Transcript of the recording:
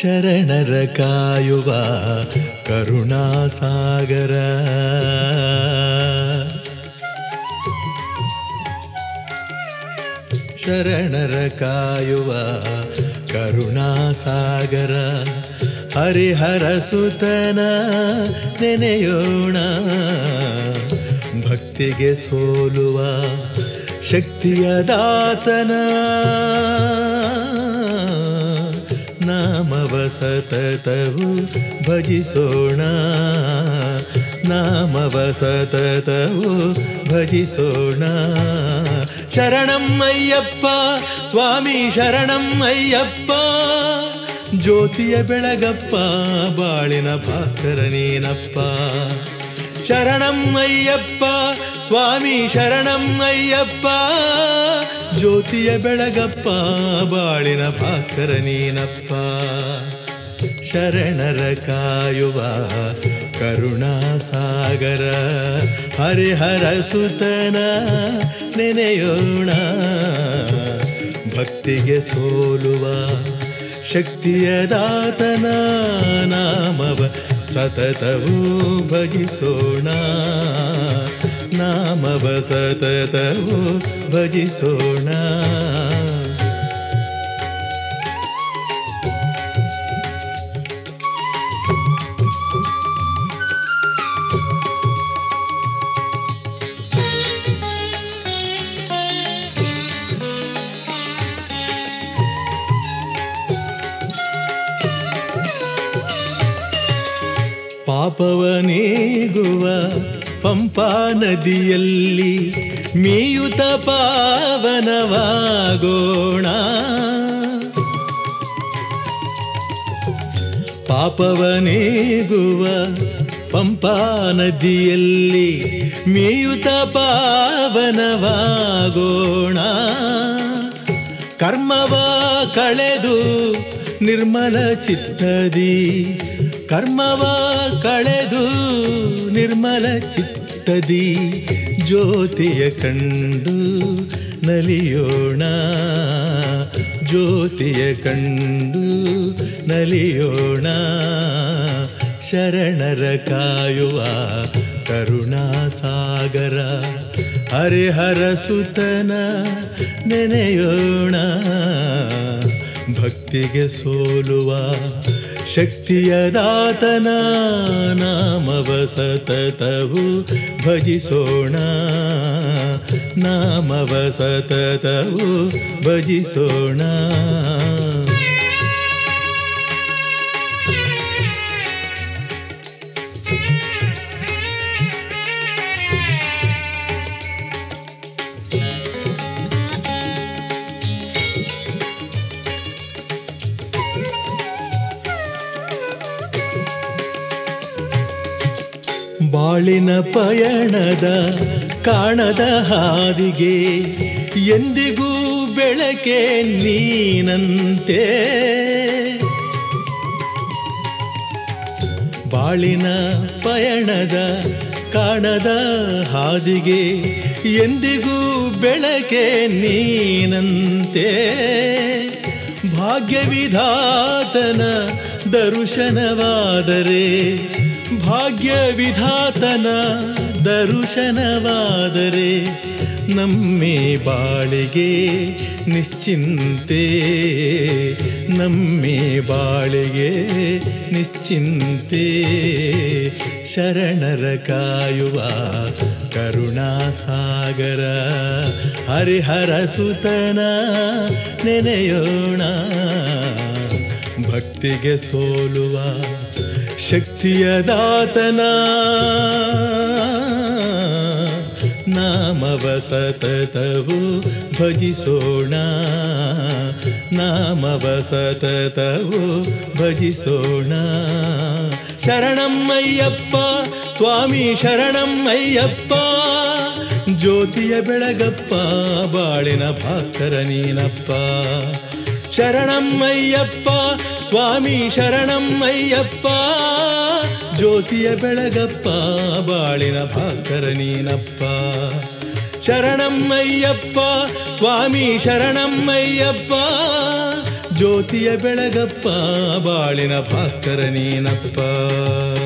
ಶರಣರ ಕಾಯುವ ಕರುಣಾಸಾಗರ ಶರಣರ ಕಾಯುವ ಕರುಣಾಸಾಗರ ಹರಿಹರ ಸುತನ ನೆನೆಯೋಣ ಭಕ್ತಿಗೆ ಸೋಲುವ ಶಕ್ತಿಯ ದಾತನ ನಾಮವ ಸತತವು ಭಜಿಸೋಣ ನಾಮವ ಸತತವು ಭಜಿಸೋಣ ಶರಣಂ ಅಯ್ಯಪ್ಪ ಸ್ವಾಮಿ ಶರಣಂ ಅಯ್ಯಪ್ಪ ಜ್ಯೋತಿಯ ಬೆಳಗಪ್ಪ ಬಾಳಿನ ಭಾಸ್ಕರ ನೀನಪ್ಪ ಶರಣಂ ಅಯ್ಯಪ್ಪ ಸ್ವಾಮಿ ಶರಣಂ ಅಯ್ಯಪ್ಪ ಜ್ಯೋತಿಯ ಬೆಳಗಪ್ಪ ಬಾಳಿನ ಭಾಸ್ಕರ ನೀನಪ್ಪ ಶರಣರ ಕಾಯುವ ಕರುಣಾಸಾಗರ ಹರಿಹರ ಸುತನ ನೆನೆಯೋಣ ಭಕ್ತಿಗೆ ಸೋಲುವ ಶಕ್ತಿಯ ದಾತನ ನಾಮವ ಸತತವೂ ಭಜಿಸೋಣ ನಾಮವ ಸತತವೂ ಭಜಿಸೋಣ ಪಾಪವ ನೀಗುವ ಪಂಪಾ ನದಿಯಲ್ಲಿ ಮೀಯುತ ಪಾವನವಾಗೋಣ ಪಾಪವ ನೀಗುವ ಪಂಪಾ ನದಿಯಲ್ಲಿ ಮೀಯುತ ಪಾವನವಾಗೋಣ ಕರ್ಮವ ಕಳೆದು ನಿರ್ಮಲ ಚಿತ್ತದಿ ಕರ್ಮವ ಕಳೆದು ನಿರ್ಮಲ ಚಿತ್ತದಿ ಜ್ಯೋತಿಯ ಕಂಡು ನಲಿಯೋಣ ಜ್ಯೋತಿಯ ಕಂಡು ನಲಿಯೋಣ ಶರಣರ ಕಾಯುವ ಕರುಣಾಸಾಗರ ಹರಿಹರ ಸುತನ ನೆನೆಯೋಣ ಭಕ್ತಿಗೆ ಸೋಲುವ ಶಕ್ತಿಯ ದಾತನ ನಾಮವ ಸತತವು ಭಜಿಸೋಣ ನಾಮವ ಸತತವು ಭಜಿಸೋಣ ಬಾಳಿನ ಪಯಣದ ಕಾಣದ ಹಾದಿಗೆ ಎಂದಿಗೂ ಬೆಳಕೆ ನೀನಂತೆ ಬಾಳಿನ ಪಯಣದ ಕಾಣದ ಹಾದಿಗೆ ಎಂದಿಗೂ ಬೆಳಕೆ ನೀನಂತೆ ಭಾಗ್ಯವಿಧಾತನ ದರುಶನವಾದರೆ ಭಾಗ್ಯ ವಿಧಾತನ ದರುಶನವಾದರೆ ನಮ್ಮೆ ಬಾಳಿಗೆ ನಿಶ್ಚಿಂತೆ ನಮ್ಮೆ ಬಾಳಿಗೆ ನಿಶ್ಚಿಂತೆ ಶರಣರ ಕಾಯುವ ಕರುಣಾಸಾಗರ ಹರಿಹರ ಸುತನ ನೆನೆಯೋಣ ಭಕ್ತಿಗೆ ಸೋಲುವ ಶಕ್ತಿಯ ದಾತನ ನಾಮವ ಸತತವು ಭಜಿಸೋಣ ನಾಮವ ಸತತವು ಭಜಿಸೋಣ ಶರಣಂ ಅಯ್ಯಪ್ಪ ಸ್ವಾಮಿ ಶರಣಂ ಅಯ್ಯಪ್ಪ ಜ್ಯೋತಿಯ ಬೆಳಗಪ್ಪ ಬಾಳಿನ ಭಾಸ್ಕರ ನೀನಪ್ಪ ಶರಣಂ ಅಯ್ಯಪ್ಪ ಸ್ವಾಮಿ ಶರಣಂ ಅಯ್ಯಪ್ಪ ಜ್ಯೋತಿಯ ಬೆಳಗಪ್ಪ ಬಾಳಿನ ಭಾಸ್ಕರ ನೀನಪ್ಪ ಶರಣಂ ಅಯ್ಯಪ್ಪ ಸ್ವಾಮಿ ಶರಣಂ ಅಯ್ಯಪ್ಪ ಜ್ಯೋತಿಯ ಬೆಳಗಪ್ಪ ಬಾಳಿನ ಭಾಸ್ಕರ ನೀನಪ್ಪ